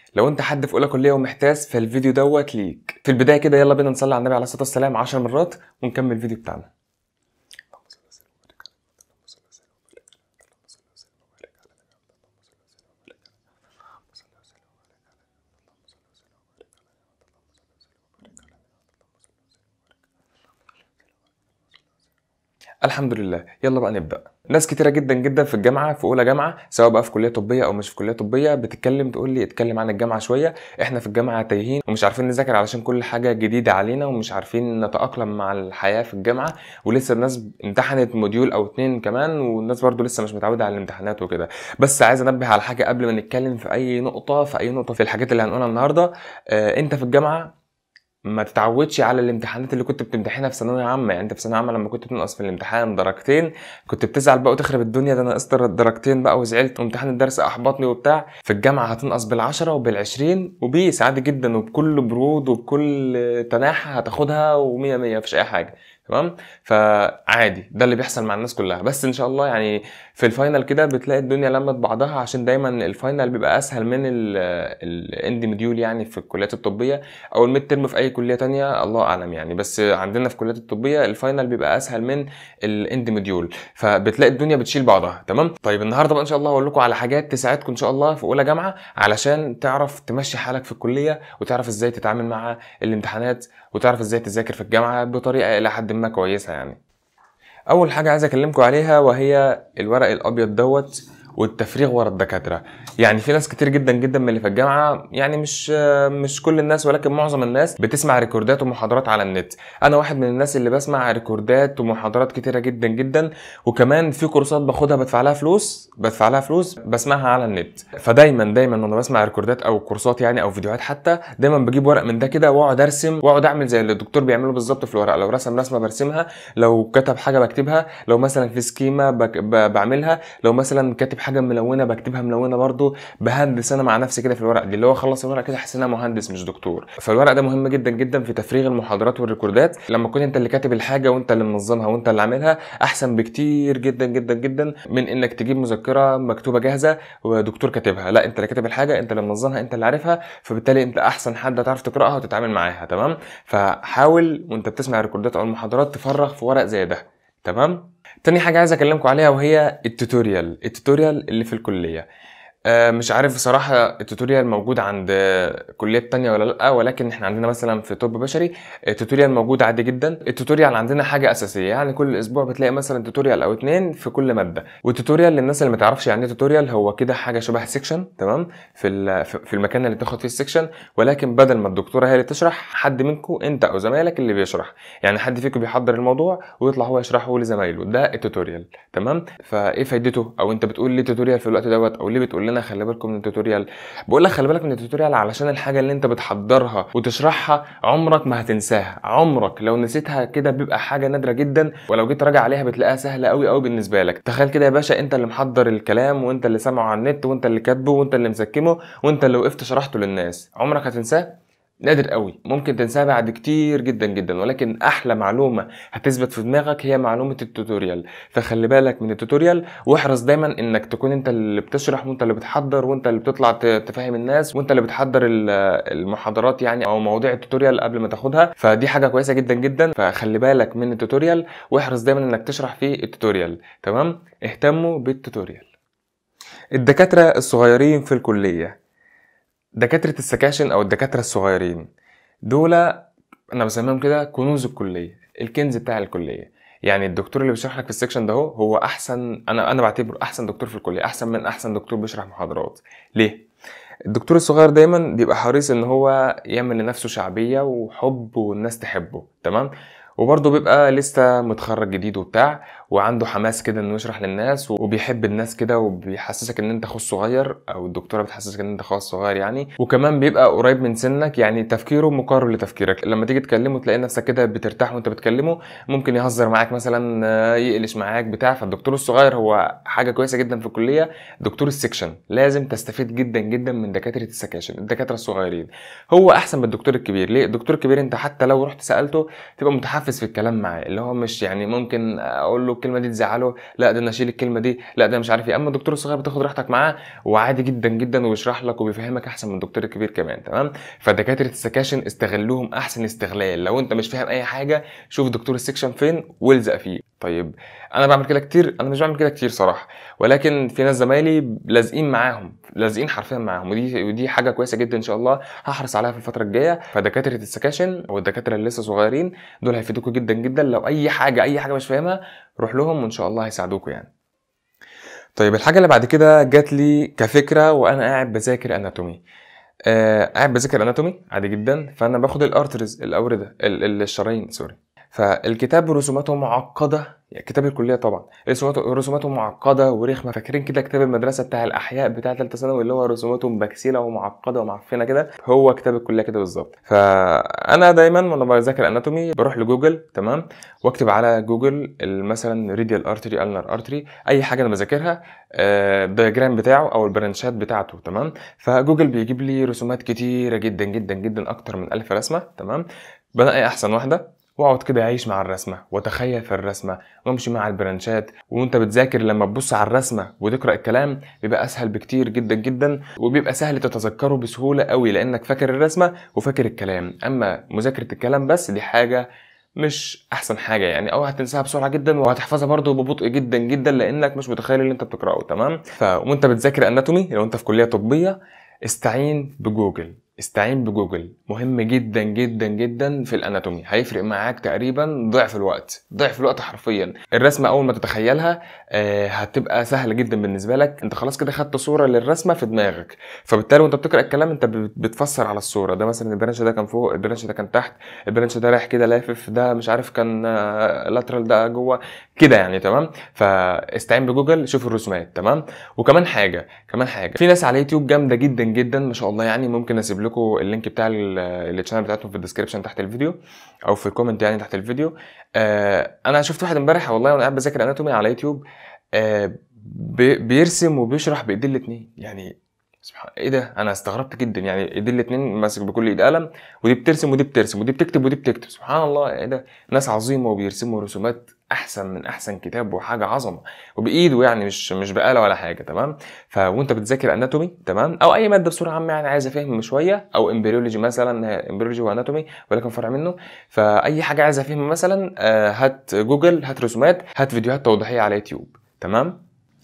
لو انت حد في اولى كليه ومحتاس فالفيديو دوت ليك في البدايه كده يلا بينا نصلي على النبي عليه الصلاه والسلام 10 مرات ونكمل الفيديو بتاعنا الحمد لله يلا بقى نبدا ناس كتيره جدا جدا في الجامعه في اولى جامعه سواء بقى في كليه طبيه او مش في كليه طبيه بتتكلم تقول لي اتكلم عن الجامعه شويه احنا في الجامعه تايهين ومش عارفين نذاكر علشان كل حاجه جديده علينا ومش عارفين نتاقلم مع الحياه في الجامعه ولسه الناس امتحنت موديول او اتنين كمان والناس برضو لسه مش متعوده على الامتحانات وكده بس عايز انبه على حاجه قبل ما نتكلم في اي نقطه في اي نقطه في الحاجات اللي هنقولها النهارده آه انت في الجامعه ما تتعودش على الامتحانات اللي كنت بتمتحنها في ثانويه عامه يعني انت في ثانويه عامه لما كنت بتنقص في الامتحان درجتين كنت بتزعل بقى وتخرب الدنيا ده انا نقصت درجتين بقى وزعلت وامتحان الدرس احبطني وبتاع في الجامعه هتنقص بالعشرة وبالعشرين وبيس عادي جدا وبكل برود وبكل تناحه هتاخدها ومية مية مفيش اي حاجه تمام فعادي ده اللي بيحصل مع الناس كلها بس ان شاء الله يعني في الفاينل كده بتلاقي الدنيا لمت بعضها عشان دايما الفاينل بيبقى اسهل من الاند مديول يعني في الكليات الطبيه او الميد ترم في اي كليه تانية الله اعلم يعني بس عندنا في الكليات الطبيه الفاينل بيبقى اسهل من الاند مديول فبتلاقي الدنيا بتشيل بعضها تمام طيب النهارده بقى ان شاء الله هقول لكم على حاجات تساعدكم ان شاء الله في اولى جامعه علشان تعرف تمشي حالك في الكليه وتعرف ازاي تتعامل مع الامتحانات وتعرف ازاي تذاكر في الجامعه بطريقه الى حد ما كويسه يعني اول حاجه عايز اكلمكم عليها وهي الورق الابيض دوت والتفريغ ورا الدكاتره يعني في ناس كتير جدا جدا من اللي في الجامعه يعني مش مش كل الناس ولكن معظم الناس بتسمع ريكوردات ومحاضرات على النت انا واحد من الناس اللي بسمع ريكوردات ومحاضرات كتيره جدا جدا وكمان في كورسات باخدها بدفع لها فلوس بدفع لها فلوس بسمعها على النت فدايما دايما وانا بسمع ريكوردات او كورسات يعني او فيديوهات حتى دايما بجيب ورق من ده كده واقعد ارسم واقعد اعمل زي اللي الدكتور بيعمله بالظبط في الورق لو رسم رسمه برسمها لو كتب حاجه بكتبها لو مثلا في سكيما بك... ب... بعملها لو مثلا كاتب حاجه ملونه بكتبها ملونه برضو بهندس انا مع نفسي كده في الورق دي اللي هو خلص الورق كده احس ان انا مهندس مش دكتور فالورق ده مهم جدا جدا في تفريغ المحاضرات والريكوردات لما تكون انت اللي كاتب الحاجه وانت اللي منظمها وانت اللي عاملها احسن بكتير جدا جدا جدا من انك تجيب مذكره مكتوبه جاهزه ودكتور كاتبها لا انت اللي كاتب الحاجه انت اللي منظمها انت اللي عارفها فبالتالي انت احسن حد هتعرف تقراها وتتعامل معاها تمام فحاول وانت بتسمع الريكوردات او المحاضرات تفرغ في ورق زي ده تمام تاني حاجه عايز اكلمكم عليها وهي التوتوريال التوتوريال اللي في الكليه آه، مش عارف بصراحة التوتوريال موجود عند كليات تانية ولا لأ ولكن احنا عندنا مثلا في طب بشري التوتوريال موجود عادي جدا التوتوريال عندنا حاجة أساسية يعني كل أسبوع بتلاقي مثلا توتوريال أو اتنين في كل مادة والتوتوريال للناس اللي ما تعرفش يعني ايه توتوريال هو كده حاجة شبه سيكشن تمام في ال- في المكان اللي تاخد فيه السيكشن ولكن بدل ما الدكتورة هي اللي تشرح حد منكم أنت أو زمايلك اللي بيشرح يعني حد فيكم بيحضر الموضوع ويطلع هو يشرحه لزمايله ده التوتوريال تمام فايه فايدته او انت بتقول ليه توتوريال في الوقت دوت او ليه بتقول لنا خلي بالكم من التوتوريال بقول لك خلي بالك من التوتوريال علشان الحاجه اللي انت بتحضرها وتشرحها عمرك ما هتنساها عمرك لو نسيتها كده بيبقى حاجه نادره جدا ولو جيت تراجع عليها بتلاقيها سهله قوي قوي بالنسبه لك تخيل كده يا باشا انت اللي محضر الكلام وانت اللي سامعه على النت وانت اللي كاتبه وانت اللي مسكمه وانت اللي وقفت شرحته للناس عمرك هتنساه نادر قوي ممكن تنساها بعد كتير جدا جدا ولكن احلى معلومه هتثبت في دماغك هي معلومه التوتوريال فخلي بالك من التوتوريال واحرص دايما انك تكون انت اللي بتشرح وانت اللي بتحضر وانت اللي بتطلع ت- تفهم الناس وانت اللي بتحضر ال- المحاضرات يعني او مواضيع التوتوريال قبل ما تاخدها فدي حاجه كويسه جدا جدا فخلي بالك من التوتوريال واحرص دايما انك تشرح في التوتوريال تمام اهتموا بالتوتوريال الدكاتره الصغيرين في الكليه دكاترة السكاشن أو الدكاترة الصغيرين دول أنا بسميهم كده كنوز الكلية الكنز بتاع الكلية يعني الدكتور اللي بيشرح لك في السكشن ده هو هو أحسن أنا أنا بعتبره أحسن دكتور في الكلية أحسن من أحسن دكتور بيشرح محاضرات ليه؟ الدكتور الصغير دايما بيبقى حريص ان هو يعمل لنفسه شعبيه وحب والناس تحبه تمام وبرضه بيبقى لسه متخرج جديد وبتاع وعنده حماس كده انه يشرح للناس وبيحب الناس كده وبيحسسك ان انت اخو صغير او الدكتوره بتحسسك ان انت اخوها الصغير يعني وكمان بيبقى قريب من سنك يعني تفكيره مقارب لتفكيرك لما تيجي تكلمه تلاقي نفسك كده بترتاح وانت بتكلمه ممكن يهزر معاك مثلا آه، يقلش معاك بتاع فالدكتور الصغير هو حاجه كويسه جدا في الكليه دكتور السكشن لازم تستفيد جدا جدا من دكاتره السكاشن الدكاتره الصغيرين هو احسن من الدكتور الكبير ليه الدكتور الكبير انت حتى لو رحت سالته تبقى متحفز في الكلام معاه اللي هو مش يعني ممكن اقول له الكلمه دي تزعله لا ده انا اشيل الكلمه دي لا ده مش عارف ايه اما الدكتور الصغير بتاخد راحتك معاه وعادي جدا جدا وبيشرح لك وبيفهمك احسن من الدكتور الكبير كمان تمام فدكاتره السكاشن استغلوهم احسن استغلال لو انت مش فاهم اي حاجه شوف دكتور السكشن فين والزق فيه طيب انا بعمل كده كتير انا مش بعمل كده كتير صراحه ولكن في ناس زمايلي لازقين معاهم لازقين حرفيا معاهم ودي ودي حاجه كويسه جدا ان شاء الله هحرص عليها في الفتره الجايه فدكاتره السكاشن والدكاتره اللي لسه صغيرين دول هيفيدوكوا جدا جدا لو اي حاجه اي حاجه مش فاهمها روح لهم وان شاء الله هيساعدوكوا يعني طيب الحاجه اللي بعد كده جات لي كفكره وانا قاعد بذاكر اناتومي آه قاعد بذاكر اناتومي عادي جدا فانا باخد الارترز الاورده ال- ال- الشرايين سوري فالكتاب رسوماته معقده يعني كتاب الكليه طبعا رسوماته رسوماته معقده ورخمه فاكرين كده كتاب المدرسه بتاع الاحياء بتاع ثالثه ثانوي اللي هو رسوماته مبكسله ومعقده ومعفنه كده هو كتاب الكليه كده بالظبط فانا دايما وانا بذاكر اناتومي بروح لجوجل تمام واكتب على جوجل ال- مثلا ريديال ارتري النر ارتري اي حاجه انا بذاكرها آه، الدياجرام بتاعه او البرانشات بتاعته تمام فجوجل بيجيب لي رسومات كتيره جدا جدا جدا اكتر من ألف رسمه تمام بنقي احسن واحده واقعد كده اعيش مع الرسمه واتخيل في الرسمه وامشي مع البرانشات وانت بتذاكر لما تبص على الرسمه وتقرا الكلام بيبقى اسهل بكتير جدا جدا وبيبقى سهل تتذكره بسهوله قوي لانك فاكر الرسمه وفاكر الكلام اما مذاكره الكلام بس دي حاجه مش احسن حاجه يعني او هتنساها بسرعه جدا وهتحفظها برضو ببطء جدا جدا لانك مش متخيل اللي انت بتقراه تمام ف وانت بتذاكر اناتومي لو انت في كليه طبيه استعين بجوجل استعين بجوجل مهم جدا جدا جدا في الاناتومي هيفرق معاك تقريبا ضعف الوقت ضعف الوقت حرفيا الرسمه اول ما تتخيلها آه، هتبقى سهله جدا بالنسبه لك انت خلاص كده خدت صوره للرسمه في دماغك فبالتالي وانت بتقرا الكلام انت بت- بتفسر على الصوره ده مثلا البرانش ده كان فوق البرانش ده كان تحت البرانش ده رايح كده لافف ده مش عارف كان لاترال ده جوه كده يعني تمام فاستعين بجوجل شوف الرسومات تمام وكمان حاجه كمان حاجه في ناس على يوتيوب جامده جدا جدا ما شاء الله يعني ممكن اسيب لكم اللينك بتاع ال- الشانل بتاعتهم في الديسكربشن تحت الفيديو او في الكومنت يعني تحت الفيديو آه انا شفت واحد امبارح والله وانا قاعد بذاكر اناتومي على يوتيوب آه بي- بيرسم وبيشرح بايديه الاتنين يعني سبحان ايه ده انا استغربت جدا يعني ايديه الاتنين ماسك بكل ايد قلم ودي بترسم ودي بترسم ودي بتكتب ودي بتكتب سبحان الله ايه ده ناس عظيمه وبيرسموا رسومات احسن من احسن كتاب وحاجه عظمه وبايده يعني مش مش بآلة ولا حاجه تمام ف وانت بتذاكر اناتومي تمام او اي ماده بصوره عامه يعني عايز افهم شويه او امبريولوجي مثلا امبريولوجي واناتومي ولكن فرع منه فاي حاجه عايز افهمها مثلا آه، هات جوجل هات رسومات هات فيديوهات توضيحيه على يوتيوب تمام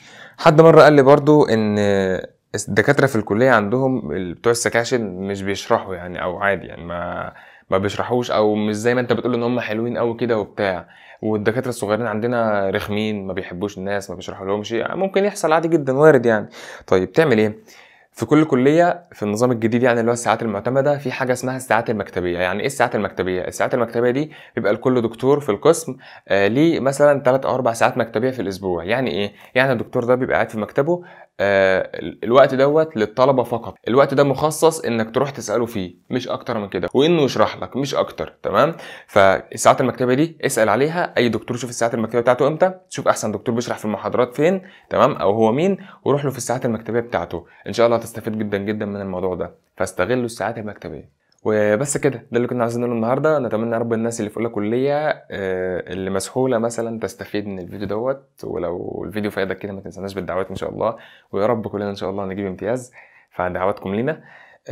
حد مره قال لي برضو ان الدكاتره في الكليه عندهم ال- بتوع السكاشن مش بيشرحوا يعني او عادي يعني ما ما بيشرحوش او مش زي ما انت بتقول ان هم حلوين قوي كده وبتاع والدكاتره الصغيرين عندنا رخمين ما بيحبوش الناس ما بيشرحوا لهمش ممكن يحصل عادي جدا وارد يعني طيب تعمل ايه في كل كليه في النظام الجديد يعني اللي هو الساعات المعتمده في حاجه اسمها الساعات المكتبيه يعني ايه الساعات المكتبيه الساعات المكتبيه دي بيبقى لكل دكتور في القسم آه ليه مثلا 3 او 4 ساعات مكتبيه في الاسبوع يعني ايه يعني الدكتور ده بيبقى قاعد في مكتبه آه الوقت دوت للطلبه فقط الوقت ده مخصص انك تروح تساله فيه مش اكتر من كده وانه يشرح لك مش اكتر تمام فالساعات المكتبيه دي اسال عليها اي دكتور شوف الساعات المكتبيه بتاعته امتى شوف احسن دكتور بيشرح في المحاضرات فين تمام او هو مين وروح له في الساعات المكتبيه بتاعته ان شاء الله هتستفيد جدا جدا من الموضوع ده فاستغلوا الساعات المكتبيه وبس كده ده اللي كنا عايزين نقوله النهارده نتمنى يا رب الناس اللي في اولى كليه آه، اللي مسحوله مثلا تستفيد من الفيديو دوت ولو الفيديو فادك كده ما تنساناش بالدعوات ان شاء الله ويا رب كلنا ان شاء الله نجيب امتياز فدعواتكم لينا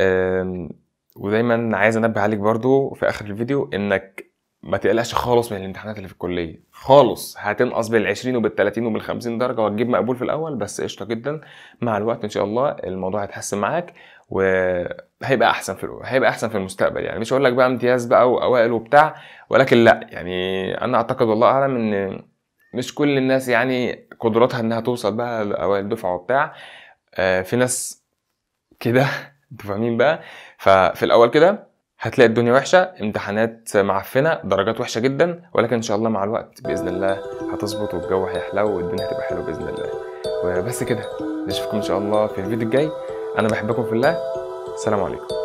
آم، ودايما عايز انبه عليك برضو في اخر الفيديو انك ما تقلقش خالص من الامتحانات اللي في الكليه خالص هتنقص بال 20 وبال 30 وبال 50 درجه وهتجيب مقبول في الاول بس قشطه جدا مع الوقت ان شاء الله الموضوع هيتحسن معاك وهيبقى احسن في الأول. هيبقى احسن في المستقبل يعني مش هقول لك بقى امتياز بقى واوائل وبتاع ولكن لا يعني انا اعتقد والله اعلم ان مش كل الناس يعني قدراتها انها توصل بقى لاوائل دفعه وبتاع آه، في ناس كده انتوا فاهمين بقى ففي الاول كده هتلاقي الدنيا وحشه امتحانات معفنه درجات وحشه جدا ولكن ان شاء الله مع الوقت باذن الله هتظبط والجو هيحلو والدنيا هتبقى حلوه باذن الله وبس كده نشوفكم ان شاء الله في الفيديو الجاي انا بحبكم في الله السلام عليكم